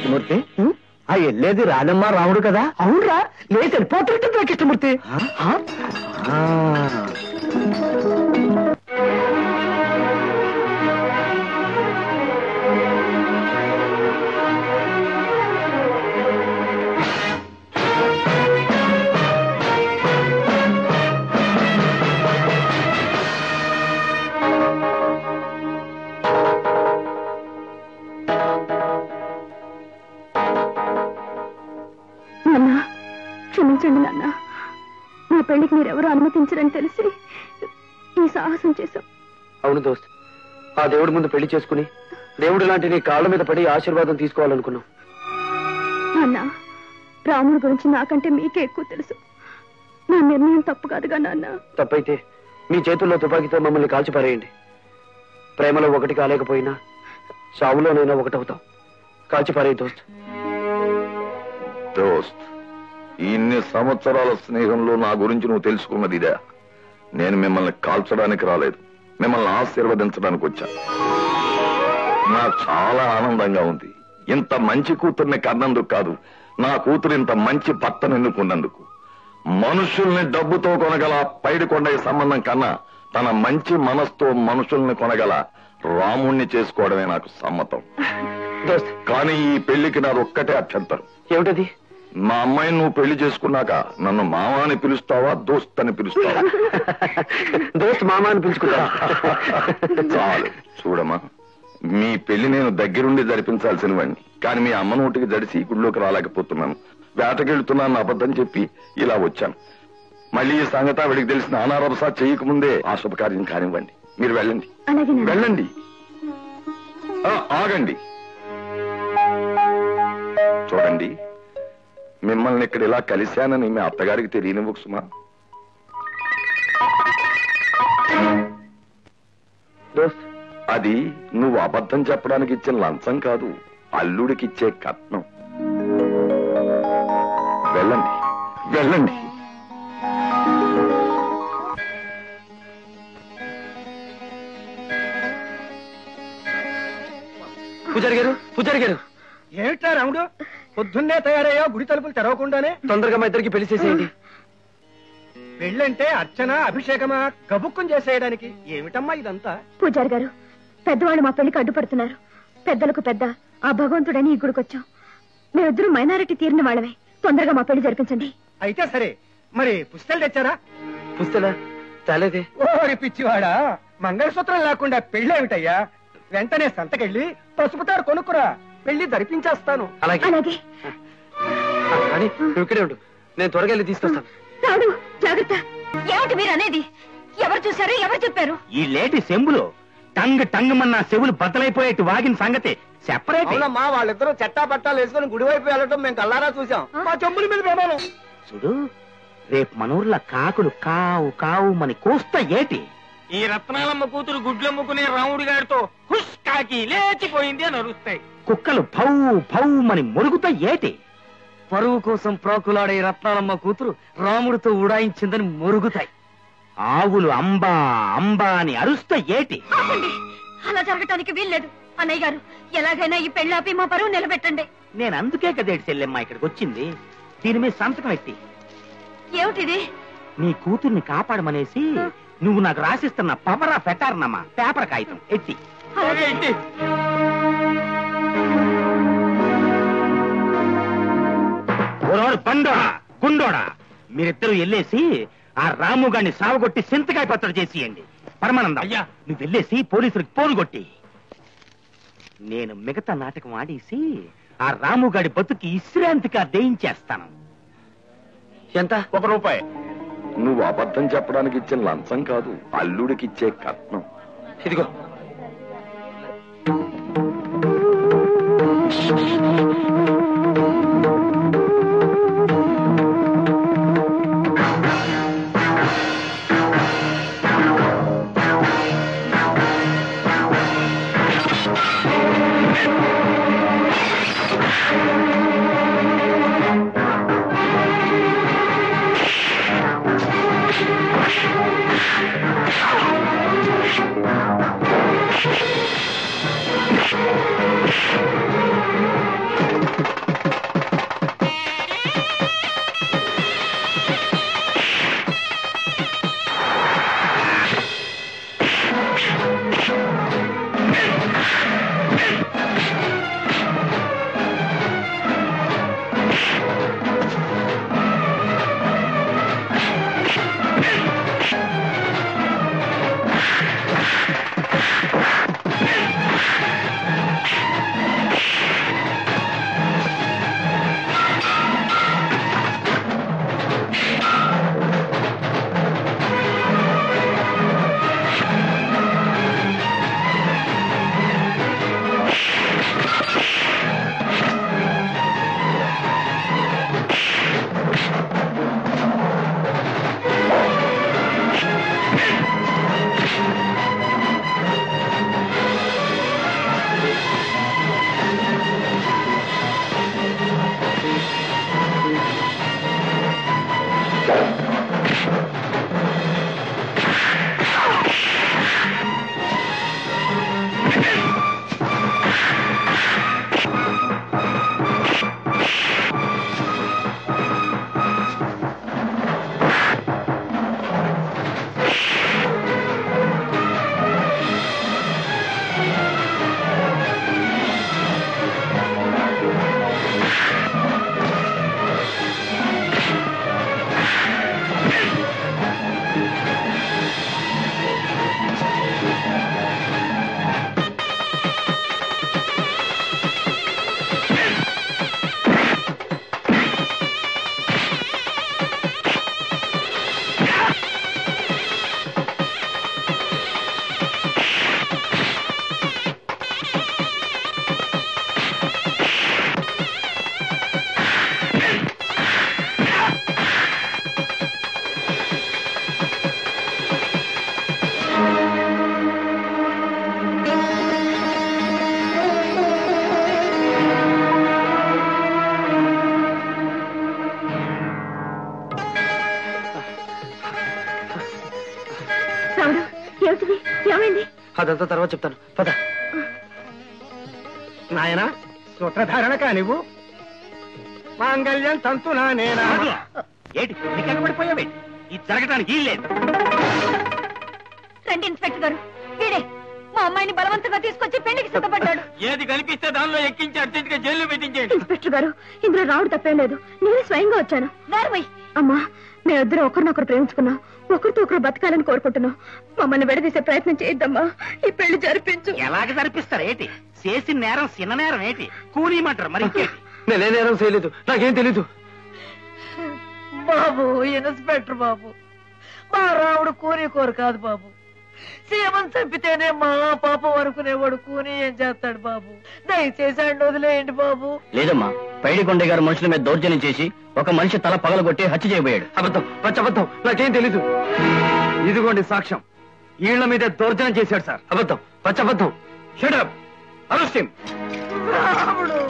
కృష్ణమూర్తి ఆ వెళ్ళేది రానమ్మ రాముడు కదా అవునరా లేచాడు పోతున్నట్టు కృష్ణమూర్తి నాన్న క్షమించండి నాన్న నా పెళ్లికి మీరెవరూ అనుమతించరని తెలిసి ఈ సాహసం చేశాం అవును దోస్త్ ఆ దేవుడి ముందు పెళ్లి చేసుకుని దేవుడు లాంటి నీ కాళ్ళ మీద పడి ఆశీర్వాదం తీసుకోవాలనుకున్నాం నాన్న రాముడి గురించి నాకంటే మీకే ఎక్కువ తెలుసు నా నిర్ణయం తప్పు కాదుగా నాన్న తప్పైతే మీ చేతుల్లో తుపాకీతో మమ్మల్ని కాల్చిపారేయండి ప్రేమలో ఒకటి కాలేకపోయినా సావులోనైనా ఒకటవుతాం కాల్చిపారే దోస్త్ దోస్త్ ఇన్ని సంవత్సరాల స్నేహంలో నా గురించి నువ్వు తెలుసుకున్నది ఇదే నేను మిమ్మల్ని కాల్చడానికి రాలేదు మిమ్మల్ని ఆశీర్వదించడానికి వచ్చాను నాకు చాలా ఆనందంగా ఉంది ఇంత మంచి కూతుర్ని కన్నందుకు కాదు నా కూతురు ఇంత మంచి భర్తను ఎన్నుకున్నందుకు మనుషుల్ని డబ్బుతో కొనగల పైడి కొండ సంబంధం కన్నా తన మంచి మనసుతో మనుషుల్ని కొనగల రాముణ్ణి చేసుకోవడమే నాకు సమ్మతం దోస్త్ కానీ ఈ పెళ్లికి నాది ఒక్కటే అభ్యంతరం ఏమిటది మా అమ్మాయిని నువ్వు పెళ్లి చేసుకున్నాక నన్ను మామ అని పిలుస్తావా దోస్త్ అని పిలుస్తావా దోస్త్ మామ అని పిలుచుకుంటా చాలు చూడమ్మా మీ పెళ్లి నేను దగ్గరుండి జరిపించాల్సిన వాడిని కానీ మీ అమ్మ నోటికి జడిసి గుడిలోకి రాలేకపోతున్నాను వేటకెళ్తున్నాను అబద్ధం చెప్పి ఇలా వచ్చాను మళ్ళీ ఈ సంగతి ఆవిడికి తెలిసిన అనారభస చేయకముందే ఆ శుభకార్యం కానివ్వండి మీరు వెళ్ళండి అలాగే నాన్న. వెళ్ళండి ఆ, ఆగండి చూడండి మిమ్మల్ని ఇక్కడ ఇలా కలిశానని మీ అత్తగారికి తెలియనివ్వు సుమా దోస్త్ అది నువ్వు అబద్ధం చెప్పడానికి ఇచ్చిన లంచం కాదు అల్లుడికి ఇచ్చే కట్నం వెళ్ళండి వెళ్ళండి పూజారి గారు పూజారి గారు ఏమిటా రాముడు పొద్దున్నే తయారయ్యా గుడి తలుపులు తెరవకుండానే తొందరగా మా ఇద్దరికి పెళ్లి చేసేయండి పెళ్ళంటే అర్చన అభిషేకమా గబుక్కం చేసేయడానికి ఏమిటమ్మా ఇదంతా పూజారి గారు పెద్దవాళ్ళు మా పెళ్లికి అడ్డుపడుతున్నారు పెద్దలకు పెద్ద ఆ భగవంతుడని ఈ గుడికొచ్చాం మేమిద్దరం మైనారిటీ తీరిన వాళ్ళమే తొందరగా మా పెళ్లి జరిపించండి అయితే సరే మరి పుస్తకాలు తెచ్చారా పుస్తలా తేలేదే ఓరి పిచ్చివాడా మంగళసూత్రం లేకుండా పెళ్ళేమిటయ్యా వెంటనే సంతకెళ్ళి పసుపుతారు కొనుక్కురా పెళ్లి జరిపించేస్తాను అలాగే అలాగే ఆ, రాణి నువ్వు ఇక్కడే ఉండు నేను త్వరగా వెళ్ళి తీసుకొస్తాను రాడు జాగ్రత్త ఏమిటి మీరు అనేది ఎవరు చూశారు ఎవరు చెప్పారు ఈ లేటి సెంబులో టంగ్ టంగ్ మన్న చెవులు బద్దలైపోయేట్టు వాగిన సంగతి సెపరేట్ అవునమ్మా వాళ్ళిద్దరూ చట్టా పట్టాలు వేసుకుని గుడివైపు వెళ్ళటం మేము కల్లారా చూసాం మా చెంబుల మీద ప్రమాణం చూడు రేపు మనూర్ల కాకులు కావు కావు మన కూస్త ఏటి ఈ రత్నాలమ్మ కూతురు గుడ్లమ్ముకునే రాముడి గారితో హుష్ కాకి లేచిపోయింది అని అరుస్తాయి కుక్కలు భౌ భౌ మని మురుగుతా ఏటి పరువు కోసం ప్రాకులాడే రత్నాలమ్మ కూతురు రాముడితో ఉడాయించిందని మురుగుతాయి ఆవులు అంబా అంబా అని అరుస్తా ఏటి ఆపండి. అలా జరగటానికి వీల్లేదు అన్నయ్య గారు ఎలాగైనా ఈ పెళ్లాపి మా పరువు నిలబెట్టండి నేను అందుకే కదేటి చెల్లెమ్మ ఇక్కడికి వచ్చింది దీని మీద సంతకం ఎట్టి ఏమిటిది నీ కూతుర్ని కాపాడమనేసి నువ్వు నాకు రాసిస్తున్న పవరా ఫెటార్నమ్మా పేపర్ కాగితం ఎట్టి అలాగే. ఓరోడు బండోడా గుండోడా మీరిద్దరూ వెళ్ళేసి ఆ రాముగాన్ని సావగొట్టి సింతకాయ పత్రం చేసియండి పరమానందం అయ్యా. నువ్వు వెళ్ళేసి పోలీసులకు పోను కొట్టి నేను మిగతా నాటకం ఆడేసి ఆ రాముగాడి బతుకి విశ్రాంతిగా దేయించేస్తాను ఎంత ఒక రూపాయి నువ్వు అబద్ధం చెప్పడానికి ఇచ్చిన లంచం కాదు అల్లుడికి ఇచ్చే కట్నం ఇదిగో రాముడు ఏమిటిది ఏమైంది అదంతా తర్వాత చెప్తాను పద నాయనా సూత్రధారణ కానివ్వు మాంగళ్యం తంతునా నేనా ఏంటి నీకు ఎక్కబడిపోయావేంటి ఇది జరగటానికి ఈ లేదు రండి ఇన్స్పెక్టర్ గారు వీడే మా అమ్మాయిని బలవంతంగా తీసుకొచ్చి పెళ్లికి సిద్ధపడ్డాడు ఏది కనిపిస్తే దానిలో ఎక్కించి అర్జెంట్ గా జైల్లో పెట్టించేయండి ఇన్స్పెక్టర్ గారు ఇందులో రావుడు తప్పేం లేదు నేనే స్వయంగా వచ్చాను అమ్మా మేమిద్దరం ఒకరినొకరు ప్రేమించుకున్నాం ఒకరితో ఒకరు బతకాలని కోరుకుంటున్నాం మమ్మల్ని విడదీసే ప్రయత్నం చేయొద్దమ్మా ఈ పెళ్లి జరిపించు ఎలాగ జరిపిస్తారు ఏంటి చేసిన నేరం చిన్న నేరం ఏంటి కూలీమంటారు మరి ఇంకేంటి నేనే నేరం చేయలేదు నాకేం తెలీదు బాబు ఇన్స్పెక్టర్ బాబు మా రాముడు కూని కోరు కాదు బాబు సీమను చంపితేనే మా పాపం అనుకునేవాడు కూని ఏం చేస్తాడు బాబు దయచేసి అండి వదిలేయండి బాబు లేదమ్మా పైడికొండ గారు మనుషుల మీద దౌర్జన్యం చేసి ఒక మనిషి తల పగలగొట్టి హత్య చేయబోయాడు అబద్ధం పచ్చబద్ధం నాకేం తెలీదు ఇదిగోండి సాక్ష్యం ఈళ్ల మీదే దౌర్జన్యం చేశాడు సార్ అబద్ధం పచ్చబద్ధం షటప్ అరెస్ట్ హిమ్ రాముడు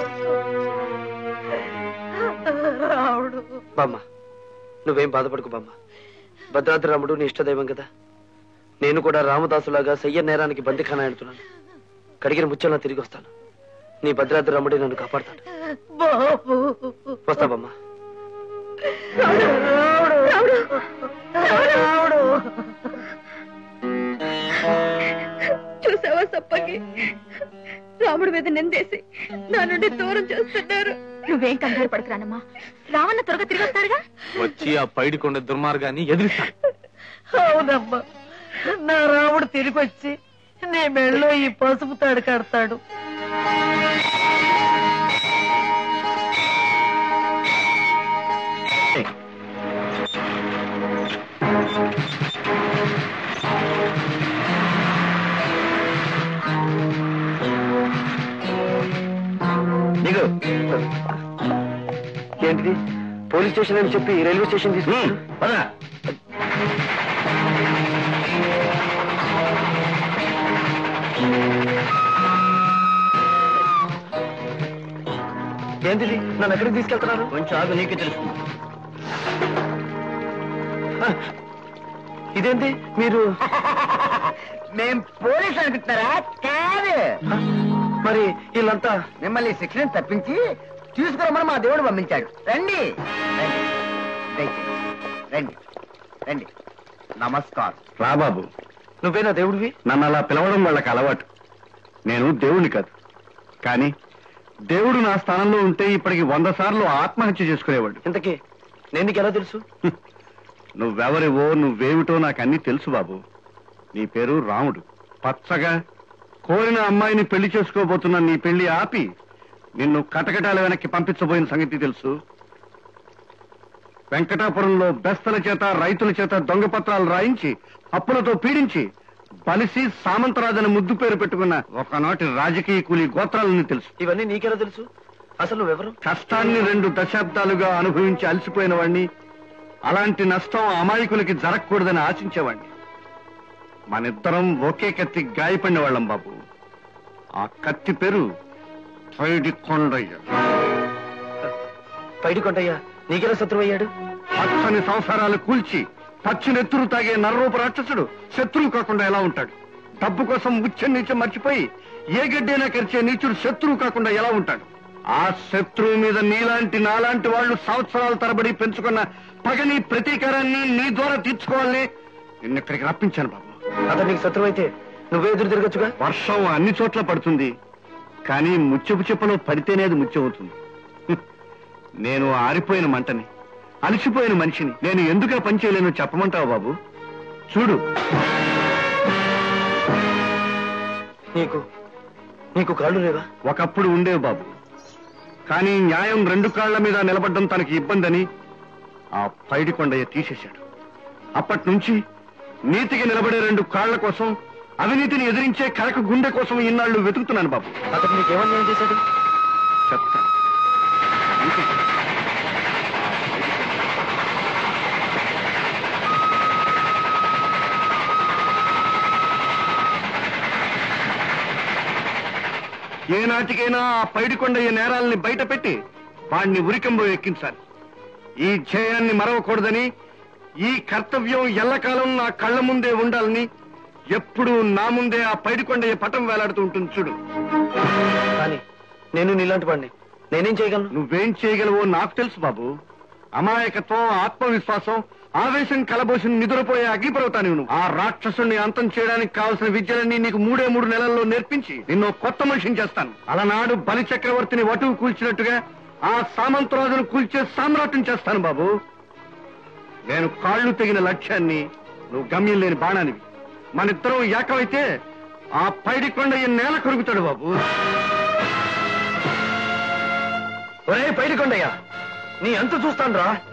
రాముడు బామ్మ నువ్వేం బాధపడకు బామ్మ భద్రాద్రి రాముడు నీ ఇష్టదైవం కదా నేను కూడా రామదాసులాగా సయ్య నేరానికి బందిఖానా ఎడుతున్నాను కడిగిన ముచ్చల్లా తిరిగి వస్తాను నీ భద్రాద్రి రాముడే నన్ను కాపాడతాడు బాబు వస్తా బామ్మ రాముడు రాముడు చూసావా సప్పకి రాముడి మీద నిందేసి నా నుండి దూరం చేస్తున్నారు నువ్వేం కంగారు పడకురానమ్మా రావణ త్వరగా తిరిగి వస్తాడుగా వచ్చి ఆ పైడికొండ దుర్మార్గాన్ని ఎదిరిస్తాడు అవునమ్మా నా రాముడు తిరిగి వచ్చి నీ మెళ్ళో ఈ పసుపు తాడు కడతాడు దిగు ఏంటిది పోలీస్ స్టేషన్ అని చెప్పి రైల్వే స్టేషన్ తీసుకు పదరా ఏంటిది నన్ను ఎక్కడికి తీసుకెళ్తున్నారు కొంచెం ఆగు నీకే తెలుస్తుంది ఇదేంటి మీరు మేం పోలీసు అనుకుంటున్నారా కాదు మరి వీళ్ళంతా మిమ్మల్ని శిక్షణ తప్పించి తీసుకురమ్మని మా దేవుడు పంపించాడు రండి రండి దయచేసి రండి రండి నమస్కారం రాబాబు నువ్వేనా దేవుడివి నన్ను అలా పిలవడం వాళ్ళకి అలవాటు నేను దేవుణ్ణి కాదు కానీ దేవుడు నా స్థానంలో ఉంటే ఇప్పటికి వంద సార్లు ఆత్మహత్య చేసుకునేవాడు ఇంతకీ నేను నీకు ఎలా తెలుసు నువ్వెవరివో నువ్వేమిటో నాకు అన్ని తెలుసు బాబు నీ పేరు రాముడు పచ్చగా కోరిన అమ్మాయిని పెళ్లి చేసుకోబోతున్న నీ పెళ్లి ఆపి నిన్ను కటకటాల వెనక్కి పంపించబోయిన సంగతి తెలుసు వెంకటాపురంలో బెస్తల చేత రైతుల చేత దొంగ పత్రాలు రాయించి అప్పులతో పీడించి బలిసి సామంతరాజని ముద్దు పేరు పెట్టుకున్న ఒకనాటి రాజకీయ కూలీ గోత్రాలని తెలుసు ఇవన్నీ నీకెలా తెలుసు అసలు నువ్వెవరు కష్టాన్ని రెండు దశాబ్దాలుగా అనుభవించి అలసిపోయిన వాణ్ణి అలాంటి నష్టం అమాయకులకి జరగకూడదని ఆశించేవాణ్ణి మనిద్దరం ఒకే కత్తి గాయపడిన వాళ్ళం బాబు ఆ కత్తి పేరు పైడి కొండయ్య పైడి కొంటయ్యా నీకెలా శత్రువు అయ్యాడు పచ్చని సంసారాలు కూల్చి పచ్చి నెత్తురు తాగే నర్రూప రాక్షసుడు శత్రువు కాకుండా ఎలా ఉంటాడు డబ్బు కోసం ఉచ్చ నీచం మర్చిపోయి ఏ గడ్డైనా కరిచే నీచుడు శత్రువు కాకుండా ఎలా ఉంటాడు ఆ శత్రువు మీద నీలాంటి నాలాంటి వాళ్ళు సంవత్సరాల తరబడి పెంచుకున్న పగని ప్రతీకారాన్ని నీ ద్వారా తీర్చుకోవాలని నిన్ను ఇక్కడికి రప్పించాను బాబు అతను నీకు శత్రువు అయితే నువ్వే ఎదురు తిరగచ్చుగా వర్షం అన్ని చోట్ల పడుతుంది కానీ ముత్యపు చెప్పలో పడితేనే అది ముత్యం అవుతుంది హ్మ్. నేను ఆరిపోయిన మంటని అలసిపోయిన మనిషిని నేను ఎందుకు ఆ పని చేయలేను చెప్పమంటావు బాబు చూడు నీకు నీకు కాళ్ళు లేవా ఒకప్పుడు ఉండేవి బాబు కానీ న్యాయం రెండు కాళ్ల మీద నిలబడ్డం తనకి ఇబ్బందని ఆ పైడి కొండయ్య తీసేశాడు అప్పటి నుంచి నీతికి నిలబడే రెండు కాళ్ల కోసం అవినీతిని ఎదిరించే కరక గుండె కోసం ఇన్నాళ్ళు వెతుకుతున్నాను బాబు అతను నీకు ఏమన్యాయం చేశాడు చెప్తాను అంతే. ఏనాటికైనా ఆ పైడికొండయ్య నేరాల్ని బయట పెట్టి వాణ్ణి ఉరికంబో ఎక్కించాలి ఈ ధ్యేయాన్ని మరవకూడదని ఈ కర్తవ్యం ఎల్లకాలం నా కళ్ళ ముందే ఉండాలని ఎప్పుడూ నా ముందే ఆ పైడికొండయ్య పటం వేలాడుతూ ఉంటుంది చూడు కానీ నేను నీలాంటి వాడిని నేనేం చేయగలను నువ్వేం చేయగలవో నాకు తెలుసు బాబు అమాయకత్వం ఆత్మవిశ్వాసం ఆవేశం కలబోసిన నిద్రపోయే అగ్నిపర్వతాన్ని నువ్వు ఆ రాక్షసుని అంతం చేయడానికి కావలసిన విద్యలన్నీ నీకు మూడే మూడు నెలల్లో నేర్పించి నిన్ను కొత్త మనిషిని చేస్తాను అలనాడు బలి చక్రవర్తిని వటువు కూల్చినట్టుగా ఆ సామంతరాజును కూల్చే సామ్రాట్యం చేస్తాను బాబు నేను కాళ్ళు తెగిన లక్ష్యాన్ని నువ్వు గమ్యం లేని బాణానివి మనిద్దరం ఏకమైతే ఆ పైడి కొండ నేల కొరుకుతాడు బాబు ఒరే పైడి కొండయ్యా నీ అంత చూస్తాను రా